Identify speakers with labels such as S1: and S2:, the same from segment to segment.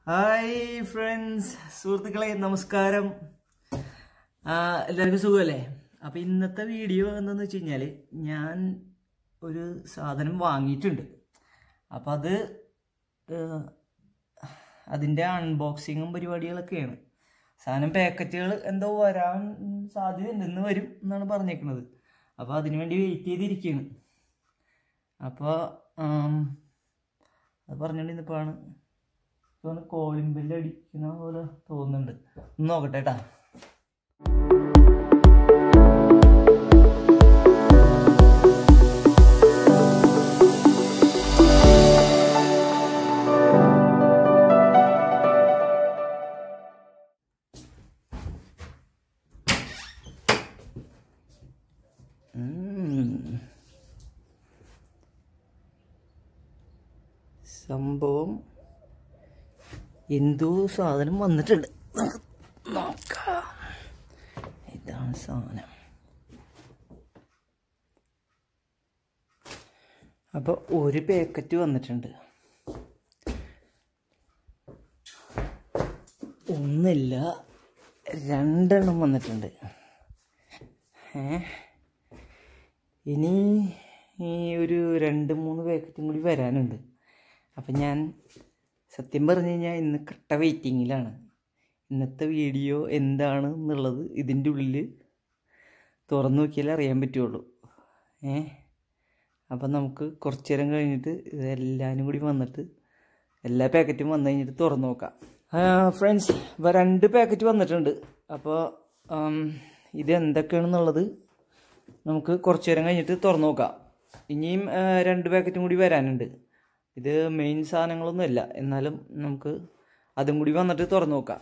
S1: Hi friends സുഹൃത്തുക്കളെ നമസ്കാരം ആ, എല്ലാവർക്കും സുഖമല്ലേ അപ്പം ഇന്നത്തെ വീഡിയോ എന്താണെന്ന് വെച്ച് കഴിഞ്ഞാൽ ഞാൻ ഒരു സാധനം വാങ്ങിയിട്ടുണ്ട് അപ്പം അത് ഏഹ്, അതിൻ്റെ അൺബോക്സിങ്ങും പരിപാടികളൊക്കെയാണ് സാധനം പാക്കറ്റുകൾ എന്തോ വരാൻ സാധ്യതയുണ്ട് ഇന്ന് വരും എന്നാണ് പറഞ്ഞേക്കുന്നത് അപ്പോൾ അതിനു വേണ്ടി വെയിറ്റ് ചെയ്തിരിക്കുകയാണ് അപ്പോൾ അത് പറഞ്ഞുകൊണ്ടിരുന്നപ്പോഴാണ് ഇപ്പൊ കോളിംഗ് ബെല്ല് അടിക്കുന്ന പോലെ തോന്നുന്നുണ്ട് ഒന്ന് നോക്കട്ടെ കേട്ടാ ഉം. സംഭവം എന്തോ സാധനം വന്നിട്ടുണ്ട് നമുക്ക് നോക്കാം ഇതാണ് സാധനം അപ്പോൾ ഒരു പാക്കറ്റ് വന്നിട്ടുണ്ട് ഒന്നില്ല രണ്ടെണ്ണം വന്നിട്ടുണ്ട് ഏ ഇനി ഈ ഒരു രണ്ട് മൂന്ന് പാക്കറ്റും കൂടി വരാനുണ്ട് അപ്പം ഞാൻ സത്യം പറഞ്ഞു കഴിഞ്ഞാൽ ഇന്ന് കട്ട വെയിറ്റിങ്ങിലാണ് ഇന്നത്തെ വീഡിയോ എന്താണ് എന്നുള്ളത് ഇതിൻ്റെ ഉള്ളിൽ തുറന്നു നോക്കിയാലേ അറിയാൻ പറ്റുള്ളൂ ഏ അപ്പം നമുക്ക് കുറച്ച് നേരം കഴിഞ്ഞിട്ട് ഇതെല്ലാവരും കൂടി വന്നിട്ട് എല്ലാ പാക്കറ്റും വന്നു കഴിഞ്ഞിട്ട് തുറന്നു നോക്കാം ഫ്രണ്ട്സ് ഇപ്പോൾ രണ്ട് പാക്കറ്റ് വന്നിട്ടുണ്ട് അപ്പോൾ ഇത് എന്തൊക്കെയാണെന്നുള്ളത് നമുക്ക് കുറച്ച് നേരം കഴിഞ്ഞിട്ട് തുറന്നു നോക്കാം ഇനിയും ആ, രണ്ട് പാക്കറ്റും കൂടി വരാനുണ്ട് ഇത് മെയിൻ സാധനങ്ങളൊന്നുമല്ല എന്നാലും നമുക്ക് അതും കൂടി വന്നിട്ട് തുറന്നു നോക്കാം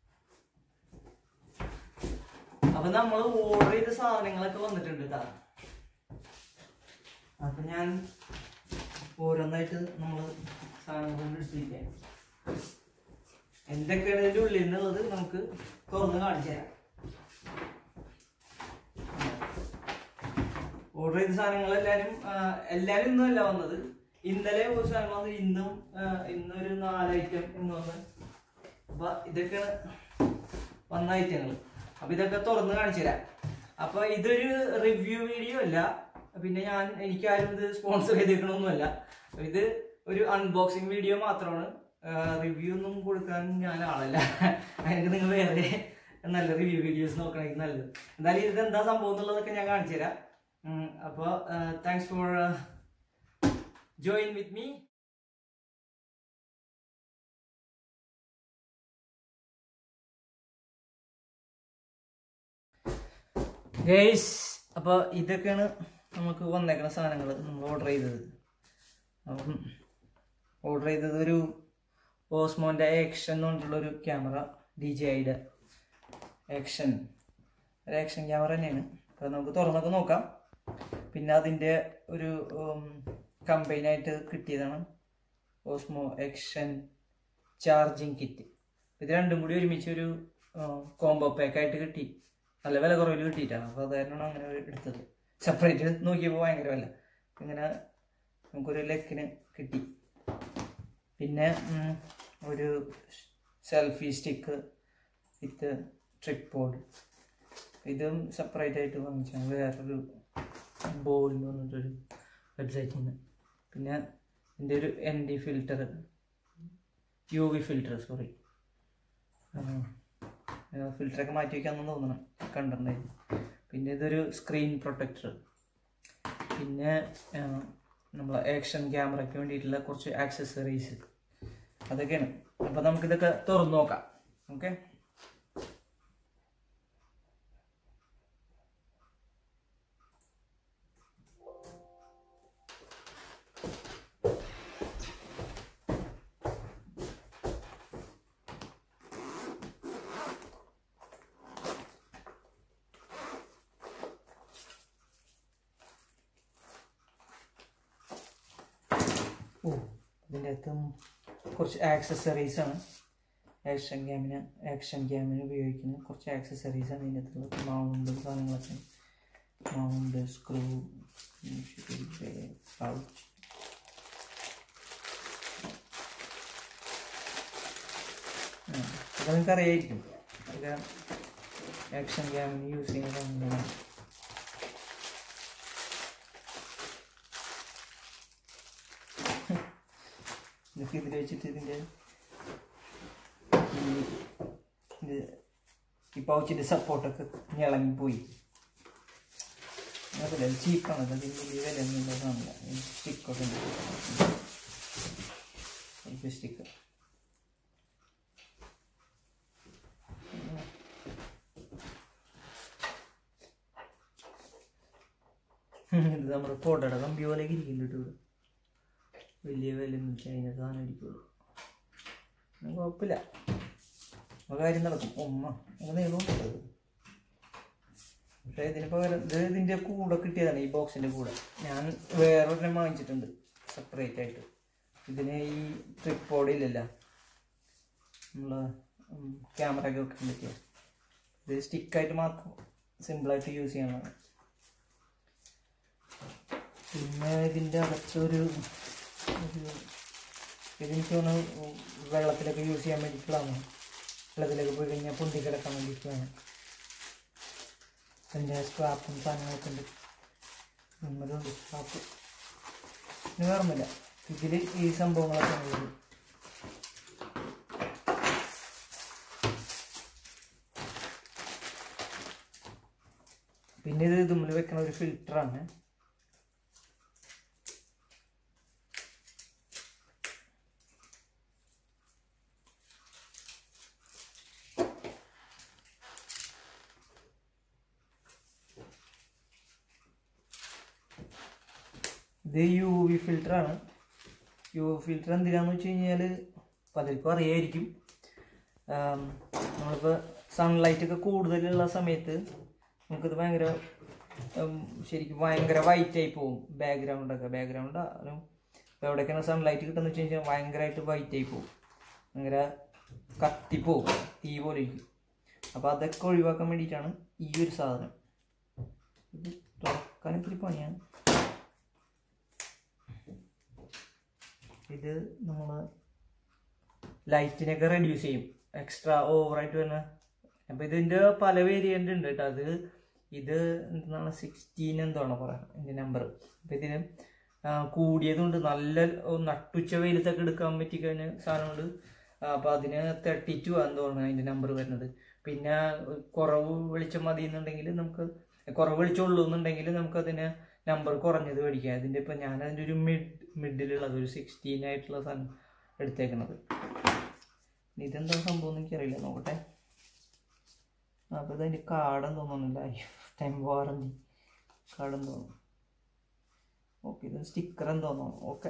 S1: അപ്പൊ നമ്മൾ ഓർഡർ ചെയ്ത സാധനങ്ങളൊക്കെ വന്നിട്ടുണ്ട് കേട്ടാ അപ്പൊ ഞാൻ ഓരോന്നായിട്ട് നമ്മൾ സാധനങ്ങൾ എടുത്തിരിക്കാം എന്തൊക്കെയാണ് ഇതിന്റെ ഉള്ളിൽ നിന്നുള്ളത് നമുക്ക് തുറന്ന് കാണിച്ചു തരാം ഓർഡർ ചെയ്ത സാധനങ്ങൾ എല്ലാരും എല്ലാരും ഇന്നും അല്ല വന്നത് ഇന്നലെ ഒരു സാധനം വന്നു ഇന്നും ആ, ഇന്നൊരു നാല് ഐറ്റം ഇന്ന് വന്ന് അപ്പൊ ഇതൊക്കെയാണ് വന്ന ഐറ്റങ്ങൾ അപ്പൊ ഇതൊക്കെ തുറന്ന് കാണിച്ചു തരാം അപ്പൊ ഇതൊരു റിവ്യൂ വീഡിയോ അല്ല പിന്നെ ഞാൻ എനിക്കാരും ഇത് സ്പോൺസർ ചെയ്തേക്കണമൊന്നുമല്ല ഇത് ഒരു അൺബോക്സിങ് വീഡിയോ മാത്രമാണ് റിവ്യൂ ഒന്നും കൊടുക്കാൻ ഞാൻ ആളല്ല അതിനൊക്കെ നിങ്ങൾ വേറെ നല്ല റിവ്യൂ വീഡിയോസ് നോക്കണമെങ്കിൽ നല്ലത് എന്തായാലും ഇത് എന്താ സംഭവം എന്നുള്ളതൊക്കെ ഞാൻ കാണിച്ചു തരാം ഉം, അപ്പോൾ thanks for join with me guys അപ്പോൾ ഇതൊക്കെയാണ് നമുക്ക് വന്നേക്കുന്ന സാധനങ്ങൾ നമ്മൾ ഓർഡർ ചെയ്തത് അപ്പം ഓർഡർ ചെയ്തത് ഒരു ഓസ്മോൻ്റെ ആക്ഷൻ എന്ന് പറഞ്ഞിട്ടുള്ളൊരു ക്യാമറ ഡി ജെ ഐയുടെ ആക്ഷൻ ഒരു ആക്ഷൻ ക്യാമറ തന്നെയാണ് അപ്പോൾ നമുക്ക് തുറന്നൊക്കെ നോക്കാം പിന്നെ അതിൻ്റെ ഒരു കമ്പൈനായിട്ട് കിട്ടിയതാണ് ഓസ്മോ ആക്ഷൻ ചാർജിങ് കിറ്റ് ഇത് രണ്ടും കൂടി ഒരുമിച്ച് ഒരു കോംബോ പാക്കായിട്ട് കിട്ടി നല്ല വില കുറവിൽ കിട്ടിയിട്ടാണ് അപ്പോൾ അത് കാരണമാണ് അങ്ങനെ എടുത്തത് സെപ്പറേറ്റ് നോക്കിയപ്പോൾ ഭയങ്കര വില ഇങ്ങനെ നമുക്കൊരു ലെക്കിന് കിട്ടി പിന്നെ ഉം, ഒരു selfie stick with trip board ഇതും സെപ്പറേറ്റ് ആയിട്ട് വാങ്ങിച്ചാണ് വേറൊരു ബോർഡിൽ വന്നിട്ടൊരു വെബ്സൈറ്റിൽ നിന്ന് പിന്നെ ഇതിൻ്റെ ഒരു N D filter U V filter sorry ഫിൽറ്ററൊക്കെ മാറ്റി വയ്ക്കാമെന്ന് തോന്നണം കണ്ടിട്ടുണ്ടായിരുന്നു പിന്നെ ഇതൊരു സ്ക്രീൻ പ്രൊട്ടക്ടർ പിന്നെ നമ്മളെ ആക്ഷൻ ക്യാമറയ്ക്ക് വേണ്ടിയിട്ടുള്ള കുറച്ച് ആക്സസറീസ് അതൊക്കെയാണ് അപ്പോൾ നമുക്കിതൊക്കെ തുറന്നു നോക്കാം ഓക്കെ ഓ ഇതിൻ്റെ അകത്തും കുറച്ച് ആക്സസറീസ് ആണ് ആക്ഷൻ ക്യാമിന് ആക്ഷൻ ക്യാമിന് ഉപയോഗിക്കുന്ന കുറച്ച് ആക്സസറീസ് ആണ് ഇതിൻ്റെ അകത്തുള്ളത് മൗണ്ട് സാധനങ്ങളൊക്കെ മൗണ്ട് സ്ക്രൂ പൗച്ച് അതൊക്കെ നിങ്ങൾക്ക് അറിയായിരിക്കും അതൊക്കെ ആക്ഷൻ ക്യാമിന് യൂസ് ചെയ്യുന്ന സംഭവമാണ് ഇതൊക്കെ ഇതിൽ വെച്ചിട്ട് ഇതിൻ്റെ ഈ ഇത് ഈ പൗച്ചിൻ്റെ സപ്പോർട്ടൊക്കെ ഇളങ്ങിപ്പോയി അതല്ല ചീപ്പാണ് അതിന് വലിയ വില ഒന്നും കാണില്ല സ്റ്റിക്കൊക്കെ ഉണ്ട് സ്റ്റിക്കർ ഇത് നമ്മുടെ ഫോട്ടോയുടെ കമ്പി പോലെ ഇരിക്കുന്നുണ്ട് ഇവിടെ വലിയ വില ഒന്നും ചൈന സാധനം ഇരിക്കുള്ളൂ ഒന്നും കുഴപ്പമില്ല ആ കാര്യം നടക്കും ഉമ്മ അങ്ങനെ നീളമുണ്ടത് പക്ഷേ ഇതിന് പകരം ഇത് ഇതിൻ്റെ കൂടെ കിട്ടിയതാണ് ഈ ബോക്സിൻ്റെ കൂടെ ഞാൻ വേറൊരെണ്ണം വാങ്ങിച്ചിട്ടുണ്ട് സെപ്പറേറ്റ് ആയിട്ട് ഇതിന് ഈ ട്രിപ്പോഡ് ഇല്ലല്ല നമ്മൾ ക്യാമറയ്ക്ക് വെക്കാൻ പറ്റിയ ഇത് സ്റ്റിക്കായിട്ട് മാത്രം സിമ്പിളായിട്ട് യൂസ് ചെയ്യാനാണ് പിന്നെ ഇതിൻ്റെ അകത്തൊരു ഒരു ഇതെനിക്ക് തോന്നുന്നു വെള്ളത്തിലൊക്കെ യൂസ് ചെയ്യാൻ വേണ്ടിയിട്ടുള്ളതാണ് വെള്ളത്തിലൊക്കെ പോയി കഴിഞ്ഞാൽ പൊന്തി കിടക്കാൻ വേണ്ടിയിട്ടുള്ളതാണ് അതിൻ്റെ സ്ക്രാപ്പും സാധനങ്ങളൊക്കെ ഉണ്ട് നമ്മളുണ്ട് സ്ക്രാപ്പ് ഇനി വേറൊന്നുമില്ല ഇതിൽ ഈ സംഭവങ്ങളൊക്കെ ഉള്ളത് പിന്നെ ഇത് ഇതുമ്മിൽ വെക്കണ ഒരു ഫിൽറ്ററാണ് ഇത് യു വി ഫിൽറ്ററാണ് യു വി ഫിൽറ്റർ എന്തിനാന്ന് വെച്ച് കഴിഞ്ഞാൽ പലർക്കും അറിയായിരിക്കും ആം, നമ്മളിപ്പോൾ സൺലൈറ്റ് ഒക്കെ കൂടുതലുള്ള സമയത്ത് നമുക്കിത് ഭയങ്കര ഉം, ശരിക്കും ഭയങ്കര വൈറ്റ് ആയി പോകും ബാക്ക്ഗ്രൗണ്ടൊക്കെ ബാക്ക്ഗ്രൗണ്ട് ഇപ്പോൾ എവിടെയൊക്കെയാണ് സൺലൈറ്റ് കിട്ടുന്നത് വെച്ച് കഴിഞ്ഞാൽ ഭയങ്കരമായിട്ട് വൈറ്റ് ആയി പോകും ഭയങ്കര കത്തിപ്പോവും തീ പോലെ ഇരിക്കും അപ്പോൾ അതൊക്കെ ഒഴിവാക്കാൻ വേണ്ടിയിട്ടാണ് ഈ ഒരു സാധനം ഇത് തുറക്കാൻ ഇത്തിരി പണിയാണ് ഇത് നമ്മൾ ലൈറ്റിനൊക്കെ റെഡ്യൂസ് ചെയ്യും എക്സ്ട്രാ ഓവറായിട്ട് വരുന്ന അപ്പോൾ ഇതിൻ്റെ പല വേരിയൻ്റ് ഉണ്ട് കേട്ടോ അത് ഇത് എന്താണ് സിക്സ്റ്റീൻ എന്താണ് പറയാം ഇതിൻ്റെ നമ്പർ അപ്പോൾ ഇതിന് ആ, കൂടിയതുണ്ട് നല്ല നട്ടുച്ച വെയിലത്തൊക്കെ എടുക്കാൻ പറ്റിക്കഴിഞ്ഞ സാധനമുണ്ട് അപ്പോൾ അതിന് തേർട്ടി ടു എന്താണ് അതിൻ്റെ നമ്പർ വരുന്നത് പിന്നെ കുറവ് വെളിച്ചം മതി എന്നുണ്ടെങ്കിൽ നമുക്ക് കുറവ് വെളിച്ചം ഉള്ളൂ എന്നുണ്ടെങ്കിൽ നമുക്കതിന് നമ്പർ കുറഞ്ഞത് മേടിക്കാം അതിൻ്റെ ഇപ്പം ഞാൻ അതിൻ്റെ ഒരു മിഡ് മിഡിലുള്ളത് ഒരു സിക്സ്റ്റീൻ ആയിട്ടുള്ള സാധനം എടുത്തേക്കണത് ഇനി ഇതെന്താ സംഭവം എന്ന് എനിക്കറിയില്ല നോക്കട്ടെ അപ്പോൾ ഇതതിൻ്റെ കാർഡെന്ന് തോന്നുന്നു ലൈഫ് ടൈം വാറണ്ടി കാർഡെന്ന് തോന്നുന്നു ഓക്കെ ഇത് സ്റ്റിക്കർ എന്ന് തോന്നുന്നു ഓക്കെ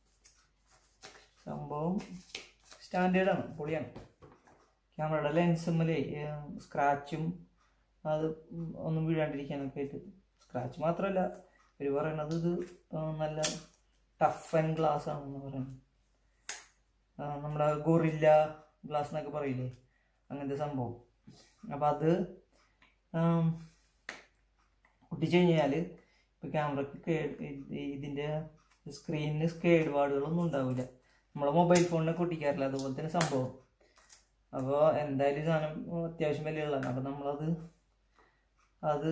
S1: സംഭവം സ്റ്റാൻഡേർഡാണ് പൊളിയാണ് ക്യാമറയുടെ ലെൻസുമ്മലേ സ്ക്രാച്ചും അത് ഒന്നും വീഴാണ്ടിരിക്കാനൊക്കെ ആയിട്ട് സ്ക്രാച്ച് മാത്രമല്ല ഇവർ പറയണത് ഇത് ആ, നല്ല ടഫ് ആൻഡ് ഗ്ലാസ് ആണെന്ന് പറയുന്നത് ആ, നമ്മുടെ ഗൊറില്ല ഗ്ലാസ് എന്നൊക്കെ പറയില്ലേ അങ്ങനത്തെ സംഭവം അപ്പം അത് ആം, ഒട്ടിച്ച് കഴിഞ്ഞാൽ ഇപ്പോൾ ക്യാമറക്ക് കേട് ഇത് ഇതിൻ്റെ സ്ക്രീനിന് കേടുപാടുകളൊന്നും ഉണ്ടാവില്ല നമ്മളെ മൊബൈൽ ഫോണിനൊക്കെ ഒട്ടിക്കാറില്ല അതുപോലെ തന്നെ സംഭവം അപ്പോൾ എന്തായാലും ഈ സാധനം അത്യാവശ്യം വിലയുള്ളതാണ് അപ്പം നമ്മളത് അത്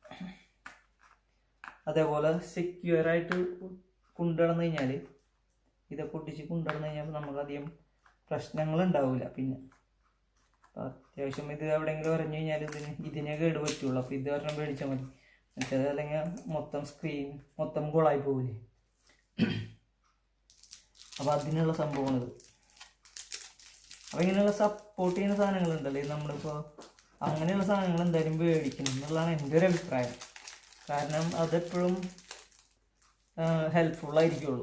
S1: അതേപോലെ സെക്യൂർ ആയിട്ട് കൊണ്ടുനടന്നു കഴിഞ്ഞാൽ ഇതൊക്കെ ഒട്ടിച്ച് കൊണ്ടുനടന്നു കഴിഞ്ഞാൽ നമുക്കധികം പ്രശ്നങ്ങൾ ഉണ്ടാവില്ല പിന്നെ അപ്പോൾ അത്യാവശ്യം ഇത് എവിടെയെങ്കിലും പറഞ്ഞു കഴിഞ്ഞാൽ ഇതിന് ഇതിനെ കേട് പറ്റുള്ളൂ അപ്പോൾ ഇത് ഒരെണ്ണം മേടിച്ചാൽ മതി മറ്റേത് അല്ലെങ്കിൽ മൊത്തം സ്ക്രീൻ മൊത്തം ഗോളായി പോവില്ലേ അപ്പോൾ അതിനുള്ള സംഭവമാണിത് അപ്പോൾ ഇങ്ങനെയുള്ള സപ്പോർട്ട് ചെയ്യുന്ന സാധനങ്ങളുണ്ടല്ലോ ഇത് നമ്മളിപ്പോൾ അങ്ങനെയുള്ള സാധനങ്ങൾ എന്തായാലും മേടിക്കണം എന്നുള്ളതാണ് എൻ്റെ ഒരു അഭിപ്രായം കാരണം അതെപ്പോഴും ഹെൽപ്ഫുൾ ആയിരിക്കുള്ളൂ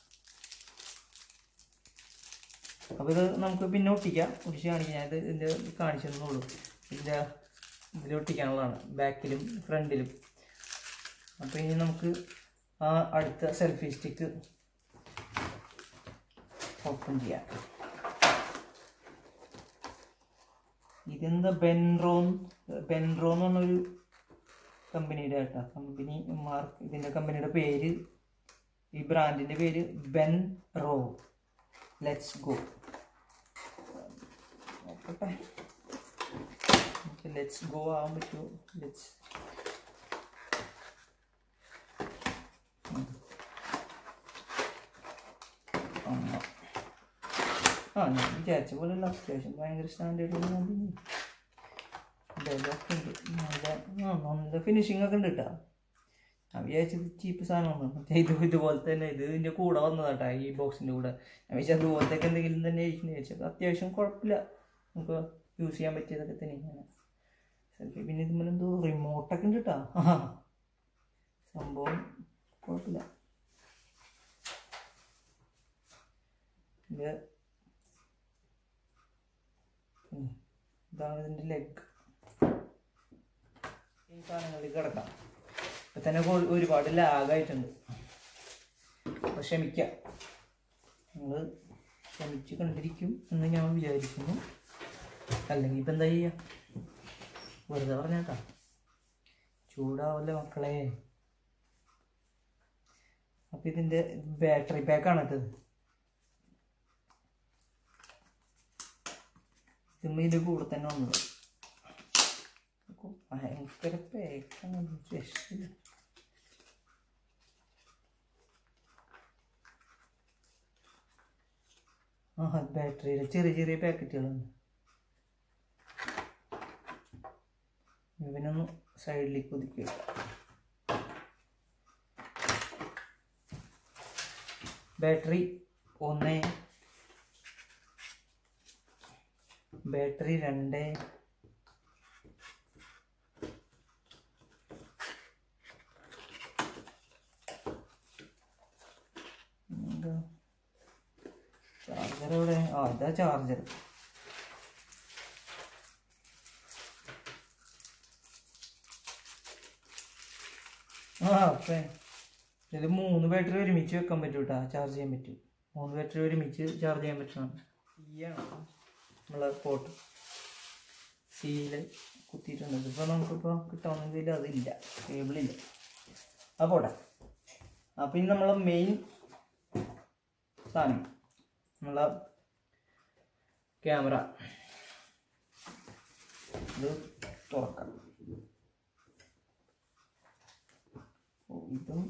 S1: അപ്പോൾ ഇത് നമുക്ക് പിന്നെ ഒട്ടിക്കാം ഒട്ടിച്ച് കാണിക്കാം ഞാൻ ഇത് ഇതിൻ്റെ കാണിച്ചു തന്നുള്ളൂ ഇതിൻ്റെ ഇതിൽ ഒട്ടിക്കാനുള്ളതാണ് ബാക്കിലും ഫ്രണ്ടിലും അപ്പോൾ ഇനി നമുക്ക് ആ അടുത്ത സെൽഫി സ്റ്റിക്ക് ഓപ്പൺ ചെയ്യാം ഇതെന്താ ബെൻറോൺ ബെൻറോ എന്ന് പറഞ്ഞൊരു കമ്പനിയുടെ കേട്ടോ കമ്പനി മാർക്ക് ഇതിൻ്റെ കമ്പനിയുടെ പേര് ഈ ബ്രാൻഡിൻ്റെ പേര് ബെൻ റോ ലെറ്റ്സ് ഗോ നോക്കട്ടെ ലെറ്റ്സ് ഗോ ആവാൻ പറ്റുമോ ലെറ്റ്സ് ആ ഞാൻ വിചാരിച്ച പോലെയുള്ള അത്യാവശ്യം ഭയങ്കര സ്റ്റാൻഡേർഡ് ഇതൊക്കെ ഉണ്ട് നല്ല ആ നല്ല ഫിനിഷിംഗ് ഒക്കെ ഉണ്ട് കേട്ടോ ഞാൻ വിചാരിച്ചത് ചീപ്പ് സാധനമാണ് മറ്റേ ഇത് ഇതുപോലെ തന്നെ ഇത് ഇതിൻ്റെ കൂടെ വന്നതാട്ടാ ഈ ബോക്സിൻ്റെ കൂടെ ഞാൻ വിചാരിച്ചത് അതുപോലത്തെ എന്തെങ്കിലും തന്നെ ആയിരിക്കും വിചാരിച്ചത് അത്യാവശ്യം കുഴപ്പമില്ല നമുക്ക് യൂസ് ചെയ്യാൻ പറ്റിയതൊക്കെ തന്നെയാണ് സെൽഫി പിന്നെ ഇതുമ്പോൾ എന്തോ റിമോട്ടൊക്കെ ഉണ്ട് കേട്ടോ സംഭവം കുഴപ്പമില്ല ഇത് ഉം. ഇതാണ് ഇതിൻ്റെ ലെഗ് ഈ സാധനങ്ങളിൽ കിടക്കാം ഇപ്പം തന്നെ കൊ- ഒരുപാട് ലാഗായിട്ടുണ്ട് അപ്പോൾ ക്ഷമിക്കാം നിങ്ങൾ ക്ഷമിച്ച് കണ്ടിരിക്കും എന്ന് ഞാൻ വിചാരിക്കുന്നു അല്ലെങ്കിൽ ഇപ്പം എന്താ ചെയ്യുക വെറുതെ പറഞ്ഞേട്ടാ ചൂടാവല്ലേ മക്കളെ അപ്പം ഇതിൻ്റെ ബാറ്ററി പാക്കാണ് ഇത് ഇതുമ്മ ഇതിൻ്റെ കൂടെ തന്നെ വന്നത് ഭയങ്കര പാക്കാണ് രക്ഷയില്ല ആ ബാറ്ററിയുടെ ചെറിയ ചെറിയ പാക്കറ്റുകളാണ് ഇവനൊന്ന് സൈഡിലേക്ക് ഒതുക്കി വെക്കാം ബാറ്ററി ഒന്ന് ബാറ്ററി രണ്ട് എന്താ ചാർജർ എവിടെ ആ ഇതാ ചാർജർ ആ അപ്പേ ഇത് മൂന്ന് ബാറ്ററി ഒരുമിച്ച് വെക്കാൻ പറ്റും കേട്ടോ ചാർജ് ചെയ്യാൻ പറ്റും മൂന്ന് ബാറ്ററി ഒരുമിച്ച് ചാർജ് ചെയ്യാൻ പറ്റണം സിയാണ് നമ്മളെ പോട്ട് സിയിൽ കുത്തിയിട്ടുണ്ട് ഇതിപ്പോൾ നമുക്കിപ്പോൾ കിട്ടാവുന്നെങ്കിൽ അതില്ല കേബിളില്ല ആ പോട്ടെ അപ്പോൾ ഇനി നമ്മളെ മെയിൻ സാധനം നമ്മളെ ക്യാമറ ഇത് തുറക്കാം ഓ ഇതും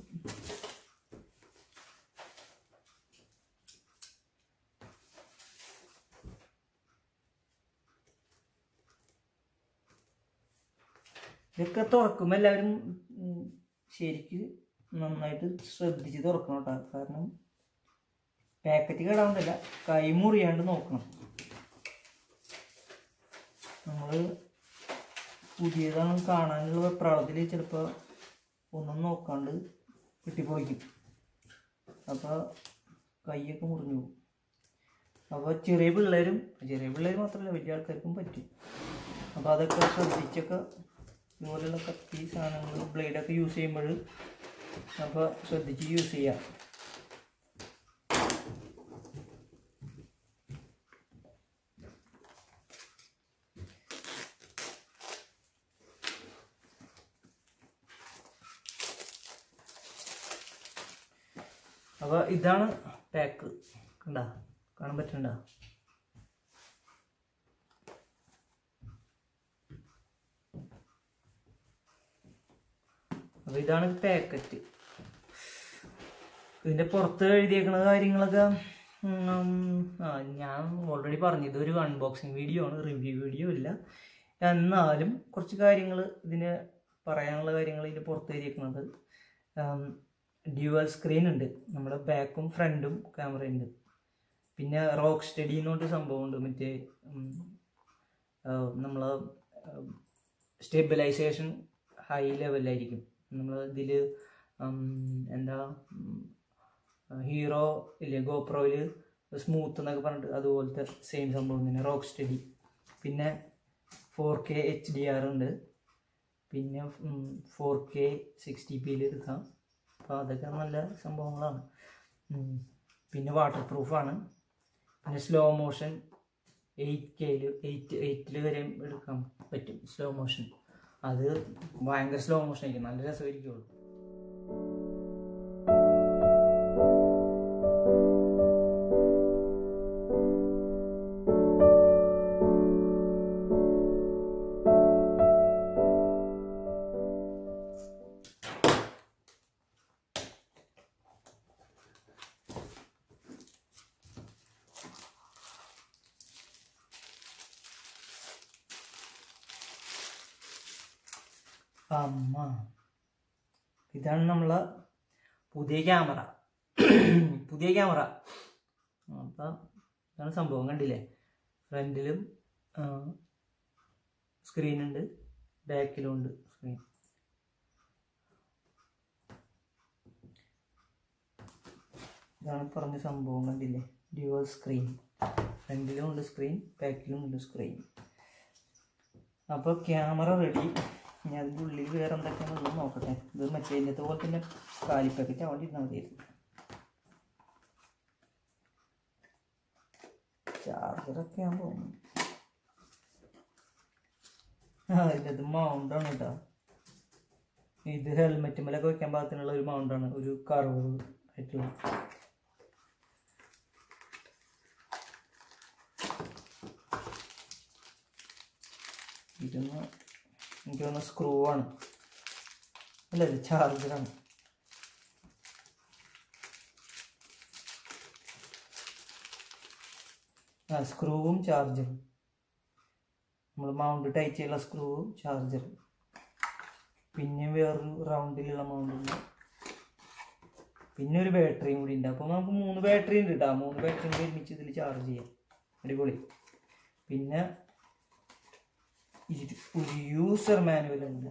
S1: ഇതൊക്കെ തുറക്കുമ്പോൾ എല്ലാവരും ഉം, ശരിക്ക് നന്നായിട്ട് ശ്രദ്ധിച്ച് തുറക്കണം കേട്ടോ കാരണം പാക്കറ്റ് കേടാവുന്നില്ല കൈ മുറിയാണ്ട് നോക്കണം നമ്മൾ പുതിയതാണ് കാണാനുള്ള വെപ്രാളത്തിൽ ചിലപ്പോൾ ഒന്നും നോക്കാണ്ട് വെട്ടിപ്പൊളിക്കും അപ്പോൾ കൈയൊക്കെ മുറിഞ്ഞു പോകും അപ്പോൾ ചെറിയ പിള്ളേരും ചെറിയ പിള്ളേർ മാത്രമല്ല വലിയ ആൾക്കാർക്കും പറ്റും അപ്പോൾ അതൊക്കെ ശ്രദ്ധിച്ചൊക്കെ ഇതുപോലെയുള്ള കത്തി സാധനങ്ങൾ ബ്ലേഡൊക്കെ യൂസ് ചെയ്യുമ്പോൾ അപ്പോൾ ശ്രദ്ധിച്ച് യൂസ് ചെയ്യാം അപ്പോൾ ഇതാണ് പാക്ക് കണ്ട കാണാൻ പറ്റണ്ട അപ്പോൾ ഇതാണ് പാക്കറ്റ് ഇതിൻ്റെ പുറത്ത് എഴുതിയേക്കുന്ന കാര്യങ്ങളൊക്കെ ഉം, ആ ഞാൻ ഓൾറെഡി പറഞ്ഞു ഇതൊരു അൺബോക്സിങ് വീഡിയോ ആണ് റിവ്യൂ വീഡിയോ ഇല്ല എന്നാലും കുറച്ച് കാര്യങ്ങൾ ഇതിന് പറയാനുള്ള കാര്യങ്ങൾ ഇതിന് പുറത്ത് എഴുതിയേക്കുന്നത് ഡ്യുവൽ സ്ക്രീൻ ഉണ്ട് നമ്മുടെ ബാക്കും ഫ്രണ്ടും ക്യാമറ ഉണ്ട് പിന്നെ റോക്ക് സ്റ്റഡി എന്ന് പറഞ്ഞിട്ട് സംഭവമുണ്ട് മറ്റേ നമ്മൾ സ്റ്റെബിലൈസേഷൻ ഹൈ ലെവലായിരിക്കും നമ്മൾ ഇതിൽ എന്താ ഹീറോ ഇല്ലേ ഗോപ്രോയിൽ സ്മൂത്ത് എന്നൊക്കെ പറഞ്ഞിട്ട് അതുപോലത്തെ സെയിം സംഭവം തന്നെ റോക്ക് സ്റ്റഡി പിന്നെ four K H D R ഉണ്ട് പിന്നെ ഫോർ കെ സിക്സ്റ്റി പിയിൽ എടുക്കാം അപ്പോൾ അതൊക്കെ നല്ല സംഭവങ്ങളാണ് ഉം. പിന്നെ വാട്ടർ പ്രൂഫാണ് പിന്നെ സ്ലോ മോഷൻ എയ്റ്റ് കെയിൽ എയ്റ്റ് എയ്റ്റിൽ വരെ എടുക്കാൻ പറ്റും സ്ലോ മോഷൻ അത് ഭയങ്കര സ്ലോ മോഷൻ ആയിരിക്കും നല്ല രസമായിരിക്കുള്ളൂ അമ്മ ഇതാണ് നമ്മളെ പുതിയ ക്യാമറ പുതിയ ക്യാമറ അപ്പം ഇതാണ് സംഭവം കണ്ടില്ലേ ഫ്രണ്ടിലും സ്ക്രീൻ ഉണ്ട് ബാക്കിലും ഉണ്ട് സ്ക്രീൻ ഇതാണ് പറഞ്ഞ സംഭവം കണ്ടില്ലേ ഡ്യുവൽ സ്ക്രീൻ ഫ്രണ്ടിലും ഉണ്ട് സ്ക്രീൻ ബാക്കിലും ഉണ്ട് സ്ക്രീൻ അപ്പോൾ ക്യാമറ റെഡി ഇനി അതിൻ്റെ ഉള്ളിൽ വേറെ എന്തൊക്കെയാണെന്ന് നോക്കട്ടെ ഇത് മറ്റേ ഇന്നത്തെ പോലെ തന്നെ കാലി പാക്കറ്റ് ആവേണ്ടി ഇരുന്നാൽ മതിയായിരുന്നു ചാർജറൊക്കെ ഞാൻ തോന്നുന്നു ആ ഇതിനകത്ത് മൗണ്ടാണ് കേട്ടോ ഇത് ഹെൽമെറ്റ് മേലൊക്കെ വെക്കാൻ പാകത്തിനുള്ള ഒരു മൗണ്ടാണ് ഒരു കർവ് ആയിട്ടുള്ള ഇതൊന്ന് എനിക്ക് തോന്നുന്ന സ്ക്രൂ ആണ് അല്ല ഇത് ചാർജറാണ് ആ സ്ക്രൂവും ചാർജറും നമ്മൾ മൗണ്ട് ടൈറ്റ് ചെയ്യുന്ന സ്ക്രൂവും ചാർജറും പിന്നെ വേറൊരു റൗണ്ടിലുള്ള മൗണ്ട് ഉണ്ട് പിന്നെ ഒരു ബാറ്ററിയും കൂടി ഉണ്ട് അപ്പോൾ നമുക്ക് മൂന്ന് ബാറ്ററി ഉണ്ട് കേട്ടോ മൂന്ന് ബാറ്ററിയും കൂടി ഒരുമിച്ച് ഇതിൽ ചാർജ് ചെയ്യാം അടിപൊളി പിന്നെ ഇത് ഒരു യൂസർ മാനുവൽ ഉണ്ട്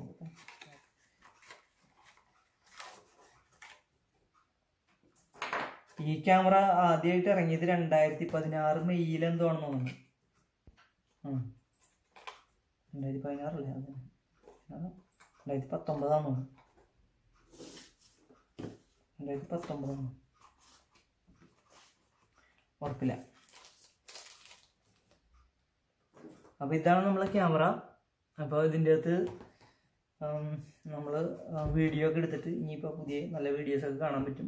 S1: ഈ ക്യാമറ ആദ്യമായിട്ട് ഇറങ്ങിയത് രണ്ടായിരത്തി പതിനാറ് മെയ്യിലെന്തോണെന്ന് തോന്നുന്നു ഉം. രണ്ടായിരത്തി പതിനാറല്ലേ അത് ആ, രണ്ടായിരത്തി പത്തൊമ്പതാന്ന് തോന്നുന്നു രണ്ടായിരത്തി പത്തൊമ്പതാണ് ഉറപ്പില്ല അപ്പോൾ ഇതാണ് നമ്മളെ ക്യാമറ അപ്പോൾ ഇതിൻ്റെ അകത്ത് നമ്മൾ വീഡിയോ ഒക്കെ എടുത്തിട്ട് ഇനിയിപ്പോൾ പുതിയ നല്ല വീഡിയോസ് ഒക്കെ കാണാൻ പറ്റും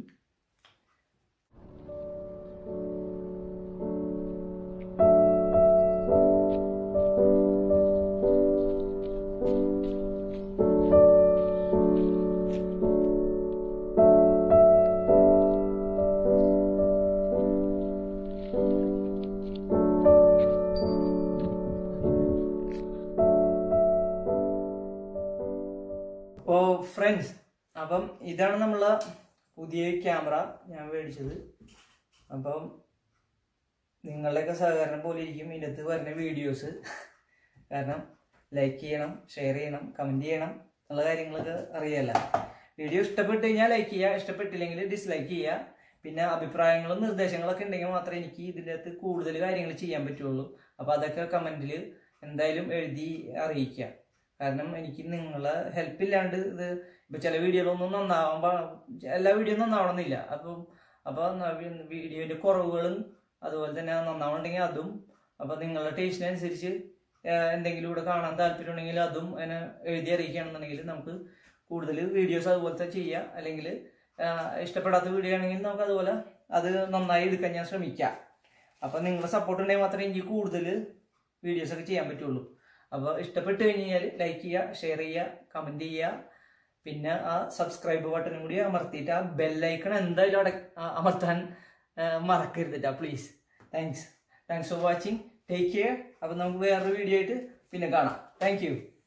S1: അപ്പോൾ ഫ്രണ്ട്സ് അപ്പം ഇതാണ് നമ്മളെ പുതിയ ക്യാമറ ഞാൻ മേടിച്ചത് അപ്പം നിങ്ങളുടെയൊക്കെ സഹകരണം പോലെ ഇരിക്കും ഇതിനകത്ത് വരുന്ന വീഡിയോസ് കാരണം ലൈക്ക് ചെയ്യണം ഷെയർ ചെയ്യണം കമൻറ്റ് ചെയ്യണം എന്നുള്ള കാര്യങ്ങളൊക്കെ അറിയാമല്ലോ വീഡിയോ ഇഷ്ടപ്പെട്ട് കഴിഞ്ഞാൽ ലൈക്ക് ചെയ്യുക ഇഷ്ടപ്പെട്ടില്ലെങ്കിൽ ഡിസ്ലൈക്ക് ചെയ്യുക പിന്നെ അഭിപ്രായങ്ങളും നിർദ്ദേശങ്ങളൊക്കെ ഉണ്ടെങ്കിൽ മാത്രമേ എനിക്ക് ഇതിൻ്റെ അകത്ത് കൂടുതൽ കാര്യങ്ങൾ ചെയ്യാൻ പറ്റുള്ളൂ അപ്പോൾ അതൊക്കെ കമൻറ്റിൽ എന്തായാലും എഴുതി അറിയിക്കുക കാരണം എനിക്ക് നിങ്ങളെ ഹെൽപ്പ് ഇല്ലാണ്ട് ഇത് ഇപ്പൊ ചില വീഡിയോകളൊന്നും നന്നാവാൻ പാ- എല്ലാ വീഡിയോ നന്നാവണമെന്നില്ല അപ്പം അപ്പൊ വീഡിയോന്റെ കുറവുകളും അതുപോലെ തന്നെ നന്നാവണമെങ്കിൽ അതും അപ്പൊ നിങ്ങളുടെ ടേസ്റ്റിനനുസരിച്ച് ഏഹ് എന്തെങ്കിലും ഇവിടെ കാണാൻ താല്പര്യം ഉണ്ടെങ്കിൽ അതും എന്നെ എഴുതി അറിയിക്കുകയാണെന്നുണ്ടെങ്കിൽ നമുക്ക് കൂടുതൽ വീഡിയോസ് അതുപോലത്തെ ചെയ്യാം അല്ലെങ്കിൽ ഇഷ്ടപ്പെടാത്ത വീഡിയോ ആണെങ്കിൽ നമുക്ക് അതുപോലെ അത് നന്നായി എടുക്കാൻ ഞാൻ ശ്രമിക്കാം അപ്പൊ നിങ്ങളുടെ സപ്പോർട്ട് ഉണ്ടെങ്കിൽ മാത്രമേ എനിക്ക് കൂടുതൽ വീഡിയോസ് ഒക്കെ ചെയ്യാൻ പറ്റുള്ളൂ അപ്പോൾ ഇഷ്ടപ്പെട്ട് കഴിഞ്ഞ് കഴിഞ്ഞാൽ ലൈക്ക് ചെയ്യുക ഷെയർ ചെയ്യുക കമൻറ്റ് ചെയ്യുക പിന്നെ ആ സബ്സ്ക്രൈബ് ബട്ടണും കൂടി അമർത്തിയിട്ട് ആ ബെല്ലൈക്കൺ എന്തായാലും അട ആ- അമർത്താൻ ആ, മറക്കരുതിട്ടാ please thanks thanks for watching take care അപ്പം നമുക്ക് വേറൊരു വീഡിയോ ആയിട്ട് പിന്നെ കാണാം താങ്ക് യു